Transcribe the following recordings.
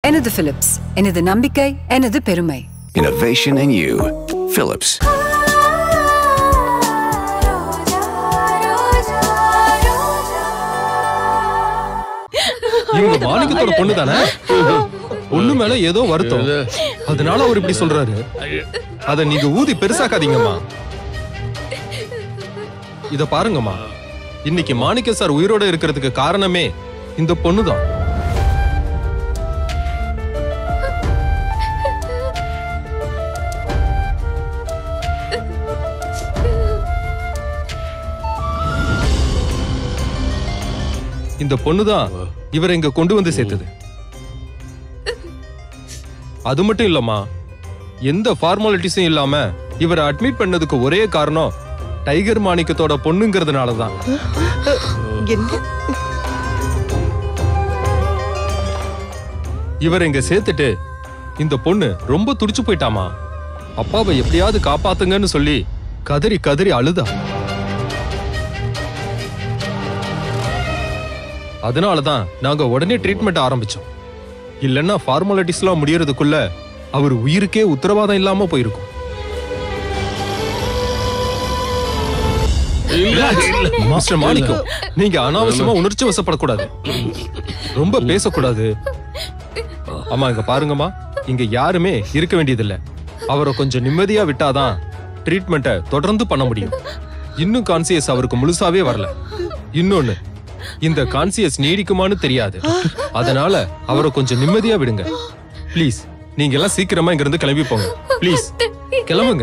எனது பிலிப்ஸ் எனது நம்பிக்கை எனது பெருமை Innovation in you. Philips. இவங்க மாணிக்கத்தோட பொண்ணு தானே பொண்ணு மேல ஏதோ வருத்தம் அதனால அவர் இப்படி சொல்றாரு அத நீங்க ஊதி பெருசாக்காதீங்கம்மா இத பாருங்கம்மா இன்னைக்கு மாணிக்க சார் உயிரோட இருக்கிறதுக்கு காரணமே இந்த பொண்ணுதான் இந்த பொண்ணுதான் இவரை இங்க கொண்டு வந்து சேர்த்தது அது மட்டும் இல்லம்மா எந்த ஃபார்மாலிட்டிஸும் இல்லாம இவரை அட்மிட் பண்ணதுக்கு ஒரே காரணம் டைகர் மாணிக்கத்தோட பொண்ணுங்கிறதுனால தான் இவரை இங்க சேர்த்துட்டு இந்த பொண்ணு ரொம்ப துடிச்சு போயிட்டாமா அப்பாவை எப்படியாவது காப்பாத்துங்கன்னு சொல்லி கதறி கதறி அழுதா அதனாலதான் நாங்க உடனே ட்ரீட்மெண்ட் ஆரம்பிச்சோம் இல்லன்னா ஃபார்மாலிட்டிஸ்லாம் முடியறதுக்குள்ள அவர் உயிருக்கே உத்தரவாதம் இல்லாம போயிருக்கும் மிஸ்டர் மாணிக்கம் நீங்க அனாவசியமா உணர்ச்சி வசப்படக்கூடாது ரொம்ப பேசக்கூடாது ஆமா இங்க பாருங்கம்மா இங்க யாருமே இருக்க வேண்டியதில்ல அவரை கொஞ்சம் நிம்மதியா விட்டாதான் ட்ரீட்மெண்ட்டை தொடர்ந்து பண்ண முடியும் இன்னும் கான்சியஸ் அவருக்கு முழுசாவே வரல இன்னொன்னு இந்த கான்சியஸ் நீடிக்குமான்னு தெரியாது அதனால அவரை கொஞ்சம் நிம்மதியா விடுங்க ப்ளீஸ் நீங்க எல்லாம் சீக்கிரமா இங்க இருந்து கிளம்பி போங்க ப்ளீஸ் கிளம்புங்க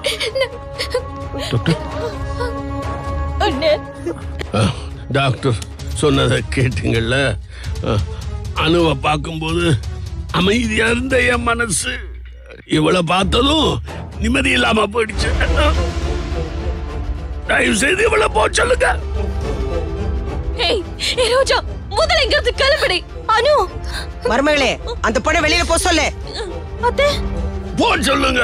டாக்டர் சொன்னதை கேட்டீங்கல்ல அஹ், அணுவை பார்க்கும்போது அமைதியா இருந்த என் மனசு இவளை பார்த்ததும் நிம்மதி இல்லாம போயிடுச்சு தயவு செய்து இவளை போ சொல்லுங்க ஏய் ஏய், ரோஜா முதல்ல இங்க இருந்து கிளம்படி அனு மருமகளே அந்த பொண்ணை வெளியில போ சொல்லு அத்தை போ சொல்லுங்க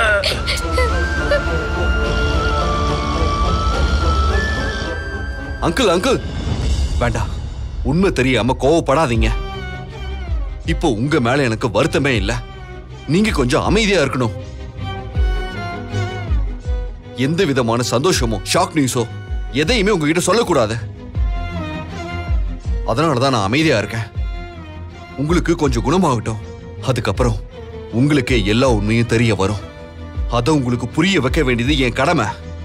அங்கிள் அங்கிள் வேண்டாம் உண்மை தெரியாம கோவப்படாதீங்க இப்போ உங்க மேல எனக்கு வருத்தமே இல்ல நீங்க கொஞ்சம் அமைதியா இருக்கணும் எந்த விதமான சந்தோஷமோ ஷாக் நியூஸோ எதையுமே உங்ககிட்ட சொல்லக்கூடாது அதனாலதான் நான் அமைதியா இருக்கேன் உங்களுக்கு கொஞ்சம் குணமாகட்டும் அதுக்கப்புறம் உங்களுக்கே எல்லா உண்மையும் தெரிய வரும் அதை உங்களுக்கு புரிய வைக்க வேண்டியது என் கடமை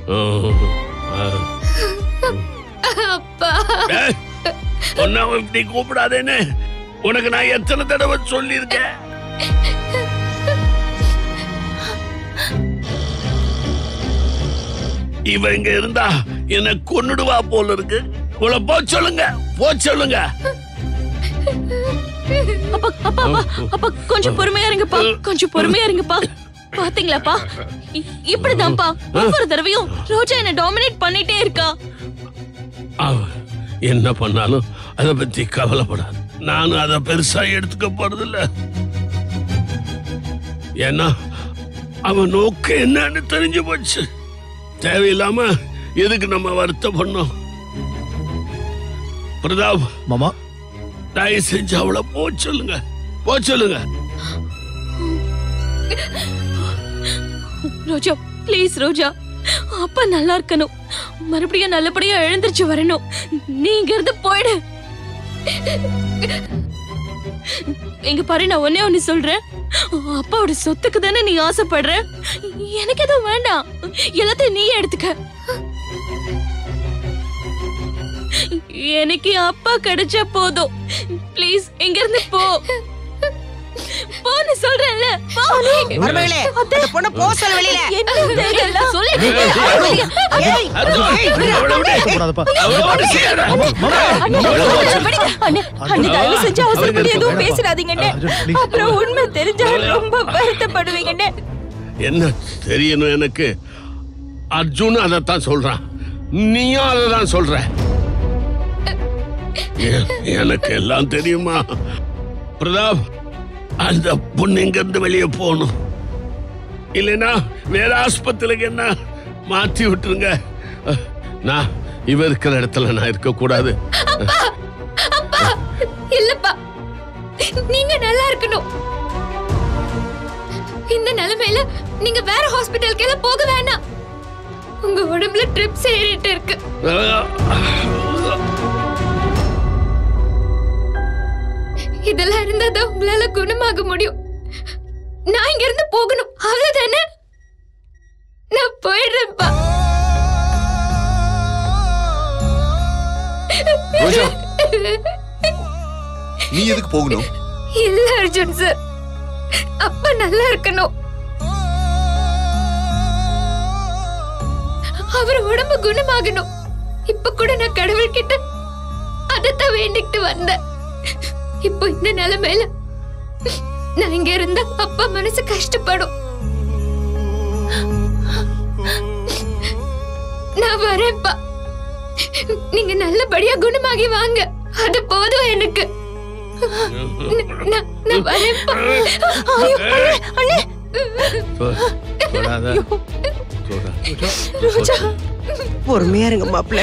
டேய், உன்னை அவன் இப்படி கூப்பிடாதேன்னு உனக்கு நான் எத்தனை தடவை சொல்லியிருக்கேன் இவ இங்க இருந்தா என்ன கொன்னுடுவா போல இருக்கு உங்களை போ சொல்லுங்க போ சொல்லுங்க அப்பா அப்பா அப்பா அப்பா கொஞ்சம் பொறுமையா இருங்கப்பா கொஞ்சம் பொறுமையா இருங்கப்பா பாத்தீங்களாப்பா இ- இப்படிதான்ப்பா ஒவ்வொரு தடவையும் ரோஜா என்ன டாமினேட் பண்ணிட்டே இருக்கா அவ என்ன பண்ணாலும் அதை பத்தி கவலைப்படாது நானும் அதை பெருசா எடுத்துக்க போறதில்ல ஏன்னா அவன் நோக்கு என்னன்னு தெரிஞ்சு போச்சு தேவையில்லாம எதுக்கு நம்ம வருத்தப்படணும் பிரதாப் மாமா தயவு செஞ்சு அவளை போ சொல்லுங்க போ சொல்லுங்க ரோஜா ப்ளீஸ் ரோஜா அப்பா நல்லா இருக்கணும் மறுபடியும் நல்லபடியா எழுந்திருச்சு வரணும் நீ இங்க இருந்து போயிடு இங்க பாரு நான் ஒன்னே ஒண்ணு சொல்றேன் அப்பாவோட சொத்துக்கு தானே நீ ஆசைப்படுற எனக்கு எதுவும் வேண்டாம் எல்லாத்தையும் நீயே எடுத்துக்க எனக்கு என் அப்பா கிடைச்சா போதும் ப்ளீஸ் இங்க இருந்து போ போன்னு சொல்றேன்ல போ மருமகளே அந்த பொண்ணை போ சொல்லு வெளியில என்ன இதெல்லாம் சொல்லிட்டு ஏய், ஏய், அவளை விடு. கூடாதுப்பா அவளை விடு, சீக்கிரம். அண்ணே, அண்ணே, தயவு செஞ்சு அவசரப்பட்டு எதுவும் பேசிடாதீங்கண்ணே. அப்புறம் உண்மை தெரிஞ்சா ரொம்ப வருத்தப்படுவீங்கண்ணே. என்ன தெரியணும் எனக்கு அர்ஜுன் அதைத்தான் சொல்றான் நீயும் அதை தான் சொல்ற எ- எனக்கு எல்லாம் தெரியுமா பிரதாப் அந்த பொண்ணு இங்க இருந்து வெளியே போகணும் இல்லைன்னா வேற ஆஸ்பத்திரிக்கு என்ன மாத்தி விட்டுருங்க அஹ், நான் இவ இருக்கிற இடத்துல நான் இருக்க கூடாது இல்லப்பா நீங்க நல்லா இருக்கணும் நிலைமையில நீங்க வேற ஹாஸ்பிட்டலுக்கு எல்லாம் போக வேணாம் உங்க உடம்புல ட்ரிப்ஸ் ஏறிட்டு இருக்கு இதெல்லாம் இருந்தா தான் உங்களால குணமாக முடியும் நான் இங்க இருந்து போகணும் அவ்வளவுதானே நான் போயிடுறேன்ப்பா ரோஜா நீ எதுக்கு போகணும் இல்ல அர்ஜுன் சார் அப்பா நல்லா இருக்கணும் அவர் உடம்பு குணமாகணும் இப்ப கூட நான் கடவுள்கிட்ட அதத்தான் வேண்டிக்கிட்டு வந்தேன் இப்போ இந்த நிலைமையில நான் இங்க இருந்தா அப்பா மனசு கஷ்டப்படும் நான் வரேன்ப்பா நீங்க நல்லபடியா குணமாகி வாங்க அது போதும் எனக்கு நான் நான் வரேன்ப்பா ஐயோ, அண்ணே, அண்ணே. ரோஜா பொறுமையா இருங்க மாப்பிள்ள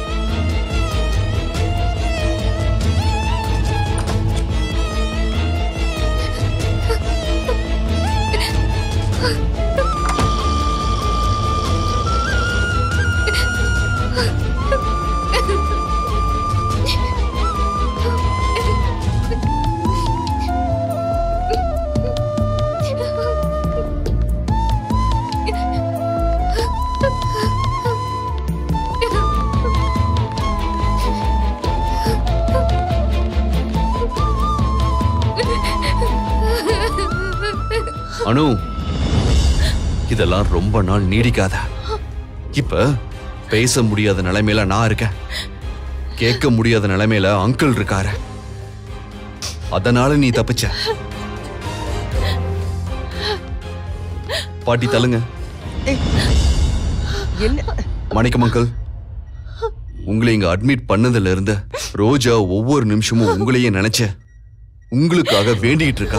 அனு இதெல்லாம் ரொம்ப நாள் நீடிக்காத இப்ப பேச முடியாத நிலைமையில நான் இருக்கேன் கேட்க முடியாத நிலைமையில அங்கிள் இருக்காரு அதனால நீ தப்பிச்ச பாட்டி தள்ளுங்க என்ன மணிக்கம் அங்கிள் உங்களை இங்க அட்மிட் பண்ணதுல இருந்து ரோஜா ஒவ்வொரு நிமிஷமும் உங்களையே நினைச்ச உங்களுக்காக வேண்டிக்கிட்டு இருக்கா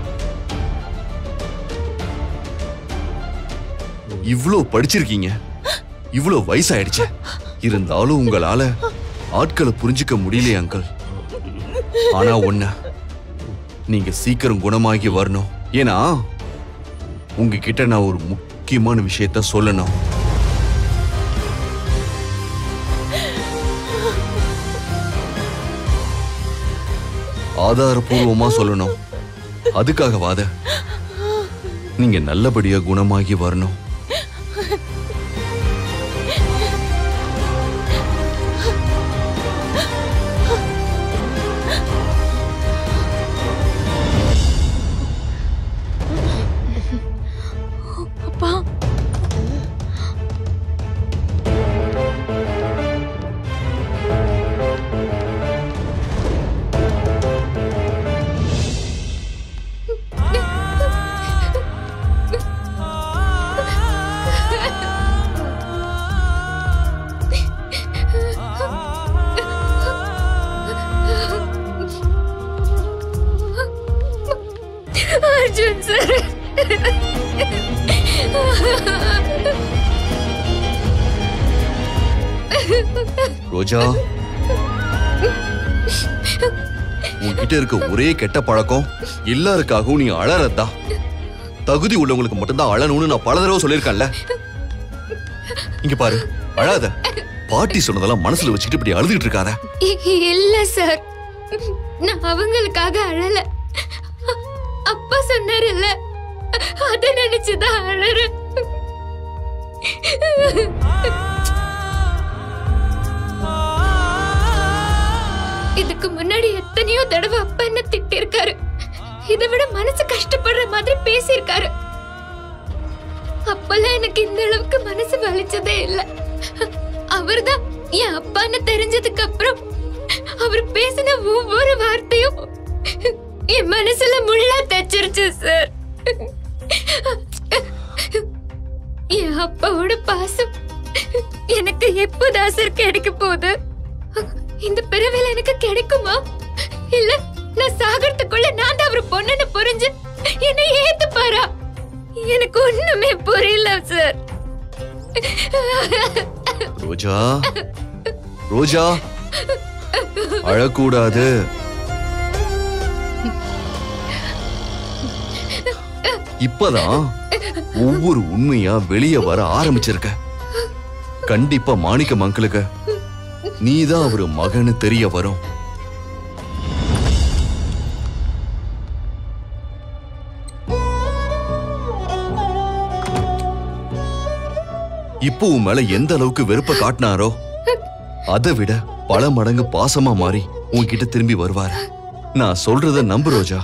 இவ்ளோ படிச்சிருக்கீங்க இவ்ளோ வயசாயிடுச்சு இருந்தாலும் உங்களால ஆட்களை புரிஞ்சுக்க முடியலையே அங்கிள் ஆனா ஒண்ணு நீங்க சீக்கிரம் குணமாகி வரணும் ஏன்னா உங்ககிட்ட நான் ஒரு முக்கியமான விஷயத்த சொல்லணும் ஆதாரபூர்வமா சொல்லணும் அதுக்காக வாத நீங்க நல்லபடியா குணமாகி வரணும் அப்பா அர்ஜுன் சார் ரோஜா உன்கிட்ட இருக்க ஒரே கெட்ட பழக்கம் எல்லாருக்காகவும் நீ அழறதா தகுதி உள்ளவங்களுக்கு மட்டும்தான் அழணும்னு நான் பல தடவை சொல்லியிருக்கேன்ல இங்க பாரு அழாத பாட்டி சொன்னதெல்லாம் மனசுல வச்சுக்கிட்டு இப்படி அழுதுகிட்டு இருக்காத இ- இல்ல சார் நான் அவங்களுக்காக அழல அ- அப்பா சொன்னாருல்ல அத நினைச்சுதான் அழறேன் இதுக்கு முன்னாடி எத்தனையோ தடவை அப்பா என்ன திட்டிருக்காரு இதை விட மனசு கஷ்டப்படுற மாதிரி பேசியிருக்காரு அப்பெல்லாம் எனக்கு இந்த அளவுக்கு மனசு வலிச்சதே இல்ல அவர்தான் என் அப்பான்னு தெரிஞ்சதுக்கு அப்புறம் அவர் பேசின ஒவ்வொரு வார்த்தையும் என் மனசுல முள்ளா தச்சிருச்சு சார் என் அப்பாவோட பாசம் எனக்கு எப்போதான் சார் கிடைக்க போகுது இந்த பிறவில எனக்கு கிடைக்குமா இல்ல நான் சாகறதுக்குள்ள நான் தான் அவர் பொண்ணுன்னு புரிஞ்சு என்னை ஏத்துப்பாரா எனக்கு ஒண்ணுமே புரியல சார் ரோஜா ரோஜா அழக்கூடாது இப்பதான் ஒவ்வொரு உண்மையா வெளியே வர ஆரம்பிச்சிருக்க கண்டிப்பா மாணிக்கம் அங்கிளுக்கு நீதான் அவரு மகன்னு தெரிய வரும் இப்போ உன் மேல எந்த அளவுக்கு வெறுப்ப காட்டினாரோ அதை விட பல மடங்கு பாசமா மாறி உன்கிட்ட திரும்பி வருவாரு நான் சொல்றத நம்பு ரோஜா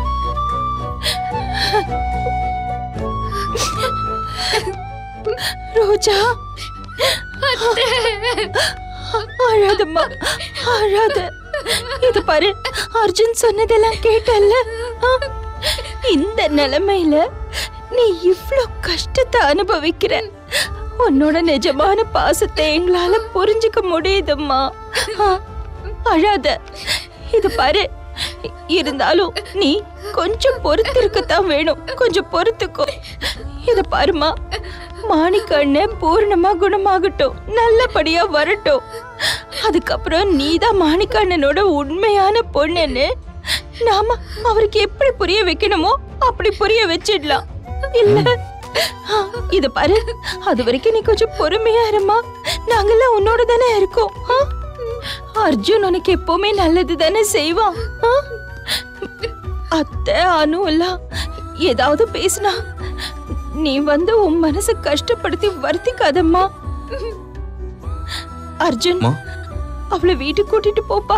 ரோஜா அழாதம்மா அழாத இது பாரு அர்ஜுன் சொன்னதெல்லாம் கேட்டல்ல ஆ? இந்த நிலைமையில நீ இவ்ளோ கஷ்டத்தை அனுபவிக்கிற உன்னோட நிஜமான பாசத்தை எங்களால புரிஞ்சுக்க முடியுதும்மா ஆ, அழாத இது பாரு இருந்தாலும் நீ கொஞ்சம் பொறுத்திருக்கத்தான் வேணும் கொஞ்சம் பொறுத்துக்கோ இத பாருமா மாணிக்கண்ணு பூர்ணமா குணமாகட்டும் நல்லபடியா வரட்டும் அதுக்கப்புறம் நீதான் மாணிக்கண்ணனோட உண்மையான பொண்ணுன்னு நாம அவருக்கு எப்படி புரிய வைக்கணுமோ அப்படி புரிய வச்சிடலாம் இல்ல ஆ, இத பாரு அது வரைக்கும் நீ கொஞ்சம் பொறுமையா இருமா நாங்கெல்லாம் உன்னோட தானே இருக்கோம் ஆ? அர்ஜுன் உனக்கு எப்பவுமே நல்லது தானே செய்வான் ஆ? அத்தை அனு எல்லாம் ஏதாவது பேசினா நீ வந்து உன் மனசை கஷ்டப்படுத்தி வருத்திக்காதம்மா அர்ஜுன் அம்மா. அவளை வீட்டுக்கு கூட்டிட்டு போப்பா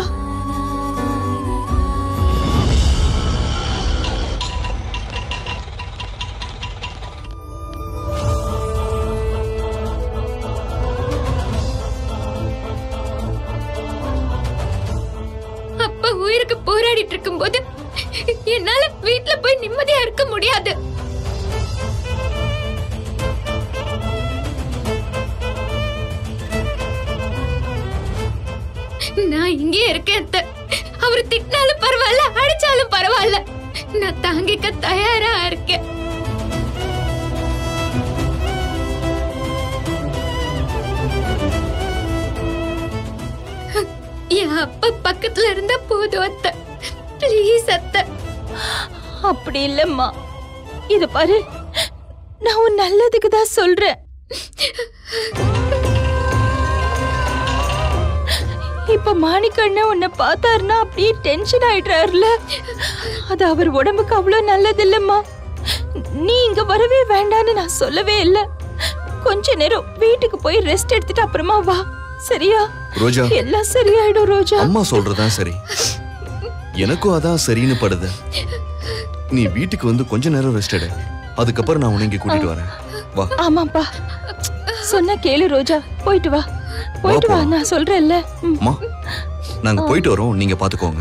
அப்பா உயிருக்கு போராடிட்டு இருக்கும்போது என்னால வீட்ல போய் நிம்மதியா இருக்க முடியாது நான் இங்கே இருக்கேன் அத்தை. அவரு திட்டினாலும் பரவாயில்ல அடிச்சாலும் பரவாயில்ல நான் தாங்கிக்க தயாரா இருக்கேன் என் அப்பா பக்கத்துல இருந்தா போதும் அத்தை ப்ளீஸ் அத்தை அப்படி இல்லம்மா இத பாரு நான் உன் நல்லதுக்கு தான் சொல்றேன் இப்ப மாணிக்கண்ண உன்னை பார்த்தாருன்னா அப்படியே டென்ஷன் ஆயிடுறாருல அது அவர் உடம்புக்கு அவ்வளவு நல்லது இல்லம்மா நீ இங்க வரவே வேண்டான்னு நான் சொல்லவே இல்ல கொஞ்ச நேரம் வீட்டுக்கு போய் ரெஸ்ட் எடுத்துட்டு அப்புறமா வா சரியா ரோஜா எல்லாம் சரியாயிடும் ரோஜா அம்மா சொல்றதுதான் சரி எனக்கும் அதான் சரின்னு படுது நீ வீட்டுக்கு வந்து கொஞ்ச நேரம் ரெஸ்ட் எடு அதுக்கப்புறம் நான் உன்னை இங்க கூட்டிட்டு வரேன் வா ஆமாப்பா சொன்ன கேளு ரோஜா போயிட்டு வா போயிட்டு வா போலாம். நான் சொல்றேன்ல ம். அம்மா நாங்க போயிட்டு வரோம் நீங்க பாத்துக்கோங்க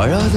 அழாத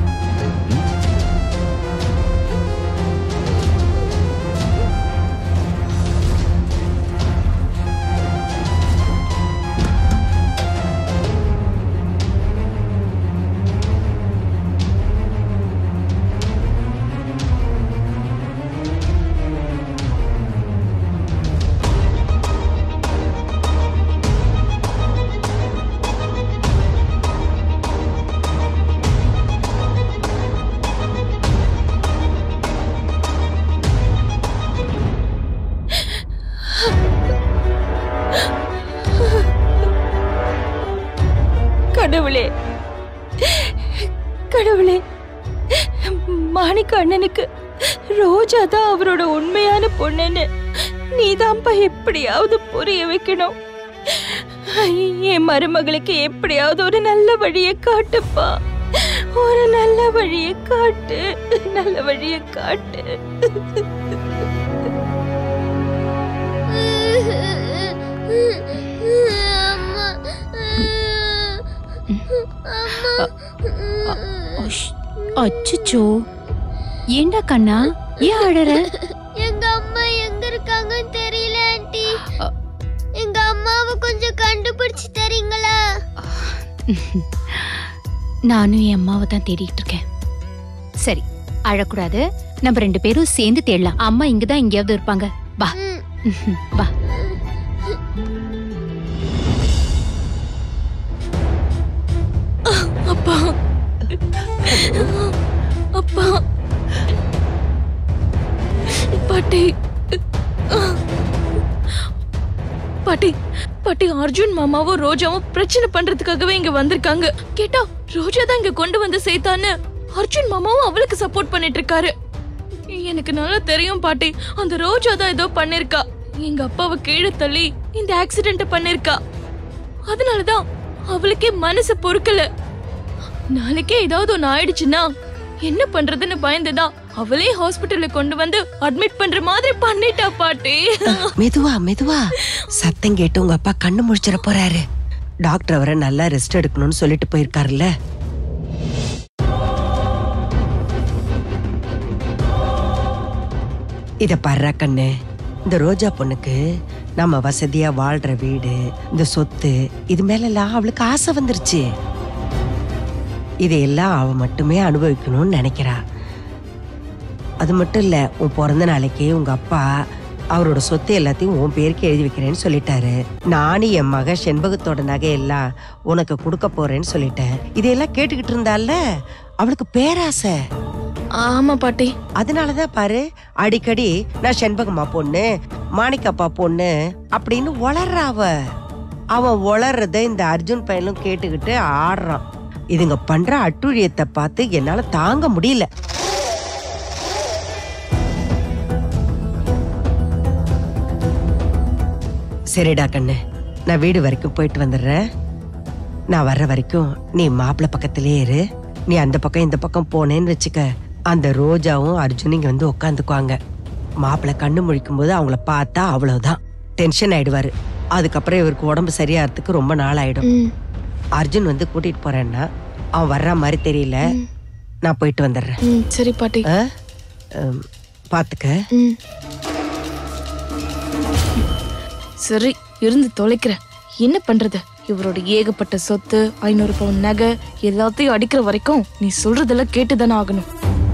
கடவுளே கடவுளே மாணிக்க அண்ணனுக்கு ரோஜா தான் அவரோட உண்மையான பொண்ணுன்னு நீதான்ப்பா எப்படியாவது புரிய வைக்கணும் என் மருமகளுக்கு எப்படியாவது ஒரு நல்ல வழியை காட்டுப்பா ஒரு நல்ல வழியை காட்டு நல்ல வழியை காட்டு அச்சச்சோ ஏண்டா கண்ணா ஏன் அழற எங்க அம்மா எங்க இருக்காங்கன்னு தெரியல ஆண்டி எங்க அம்மாவை கொஞ்சம் கண்டுபிடிச்சு தரீங்களா நானும் என் அம்மாவை தான் தேடிட்டு இருக்கேன் சரி அழக்கூடாது நம்ம ரெண்டு பேரும் சேர்ந்து தேடலாம் அம்மா இங்கதான் எங்கேயாவது இருப்பாங்க வா ம். வா அப்பா அப்பா பாட்டி பாட்டி பாட்டி அர்ஜுன் மாமாவும் ரோஜாவும் பிரச்சனை பண்றதுக்காகவே இங்க வந்திருக்காங்க கேட்டா ரோஜா தான் இங்க கொண்டு வந்து சேர்த்தான்னு அர்ஜுன் மாமாவும் அவளுக்கு சப்போர்ட் பண்ணிட்டு இருக்காரு எனக்கு நல்லா தெரியும் பாட்டி அந்த ரோஜா தான் ஏதோ பண்ணிருக்கா எங்க அப்பாவை கீழே தள்ளி இந்த ஆக்சிடென்ட் பண்ணிருக்கா அதனாலதான் அவளுக்கே மனசு பொறுக்கல நாளைக்கே ஏதாவது ஒண்ணு ஆயிடுச்சுன்னா என்ன பண்றதுன்னு பயந்துதான் அவளே ஹாஸ்பிட்டல்ல கொண்டு வந்து அட்மிட் பண்ற மாதிரி பண்ணிட்டா பாட்டி மெதுவா மெதுவா சத்தம் கேட்டு உங்க அப்பா கண்ணு முழிச்சிட போறாரு டாக்டர் அவரை நல்லா ரெஸ்ட் எடுக்கணும்னு சொல்லிட்டு போயிருக்காருல்ல இத பாரு கண்ணு இந்த ரோஜா பொண்ணுக்கு நம்ம வசதியா வாழ்ற வீடு இந்த சொத்து இது மேலெல்லாம் அவளுக்கு ஆசை வந்துருச்சு இதையெல்லாம் அவ மட்டுமே அனுபவிக்கணும்னு நினைக்கிறா அது மட்டும் இல்ல உன் பிறந்த நாளைக்கு உங்க அப்பா அவரோட சொத்து எல்லாத்தையும் உன் பேருக்கு எழுதி வைக்கிறேன்னு சொல்லிட்டாரு நானும் என் மக செண்பகத்தோட நகையெல்லாம் உனக்கு கொடுக்க போறேன்னு சொல்லிட்டேன் இதையெல்லாம் கேட்டுக்கிட்டு இருந்தால அவளுக்கு பேராசை ஆமா பாட்டி அதனாலதான் பாரு அடிக்கடி நான் செண்பகம்மா பொண்ணு மாணிக்கப்பா பொண்ணு அப்படின்னு வளர்றா அவ அவன் வளர்றத இந்த அர்ஜுன் பையனும் கேட்டுக்கிட்டு ஆடுறான் இதுங்க பண்ற அட்டுழியத்தை பார்த்து என்னால தாங்க முடியல சரிடா கண்ணு நான் வீடு வரைக்கும் போயிட்டு வந்துடுறேன் நான் வர்ற வரைக்கும் நீ மாப்பிள்ளை பக்கத்திலே இரு நீ அந்த பக்கம் இந்த பக்கம் போனேன்னு வச்சுக்க அந்த ரோஜாவும் அர்ஜுனும் இங்க வந்து உட்காந்துக்குவாங்க மாப்பிள்ளை கண்ணு முழிக்கும் போது அவங்கள பார்த்தா அவ்வளவுதான் டென்ஷன் ஆயிடுவாரு அதுக்கப்புறம் இவருக்கு உடம்பு சரியாகிறதுக்கு ரொம்ப நாள் ஆயிடும் அர்ஜுன் வந்து கூட்டிட்டு போறேன்னா அவன் வர்ற மாதிரி தெரியல நான் போயிட்டு வந்துடுறேன் சரி பாட்டி ஆ? ம், பாத்துக்க சரி இருந்து தொலைக்கிறேன் என்ன பண்றது இவரோட ஏகப்பட்ட சொத்து ஐநூறு பவுன் நகை எல்லாத்தையும் அடிக்கிற வரைக்கும் நீ சொல்றதெல்லாம் கேட்டுதானே ஆகணும்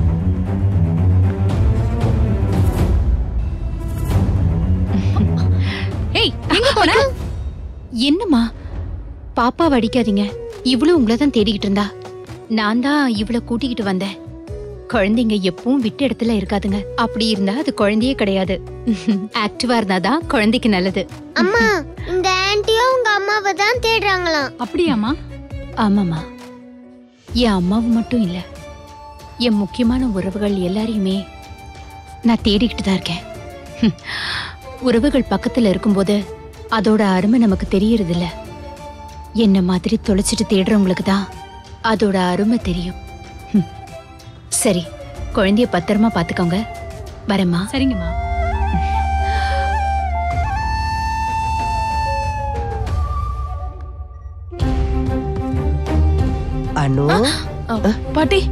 ஏய் எங்க போன என்னம்மா பாப்பாவை அடிக்காதீங்க இவ்வளவு உங்களை தான் தேடிக்கிட்டு இருந்தா நான் தான் இவ்வளவு கூட்டிக்கிட்டு வந்தேன் குழந்தைங்க எப்பவும் விட்ட இடத்துல இருக்காதுங்க அப்படி இருந்தா அது குழந்தையே கிடையாது ஆக்டிவா இருந்தாதான் குழந்தைக்கு நல்லது அம்மா இந்த ஆன்ட்டியும் உங்க அம்மாவை தான் தேடுறாங்களாம் அப்படியாமா ஆமாமா என் அம்மாவை மட்டும் இல்ல என் முக்கியமான உறவுகள் எல்லாரையுமே நான் தேடிக்கிட்டு தான் இருக்கேன் ஹம். உறவுகள் பக்கத்துல இருக்கும்போது அதோட அருமை நமக்கு தெரியறது இல்ல என்ன மாதிரி தொலைச்சிட்டு தேடுறவங்களுக்கு தான் அதோட அருமை தெரியும் ஹம். சரி குழந்தைய பத்திரமா பாத்துக்கோங்க வரேம்மா சரிங்கம்மா அனு பாட்டி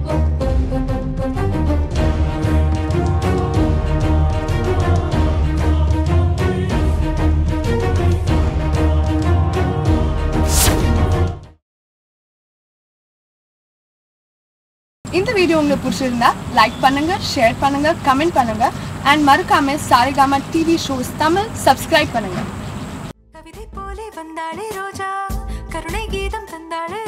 இந்த வீடியோ உங்களுக்கு பிடிச்சிருந்தா லைக் பண்ணுங்க ஷேர் பண்ணுங்க கமெண்ட் பண்ணுங்க அண்ட் மறக்காம Saregama TV shows Tamil subscribe பண்ணுங்க கவிதை போலே வந்தாளே ரோஜா கருணை கீதம் தந்தாளே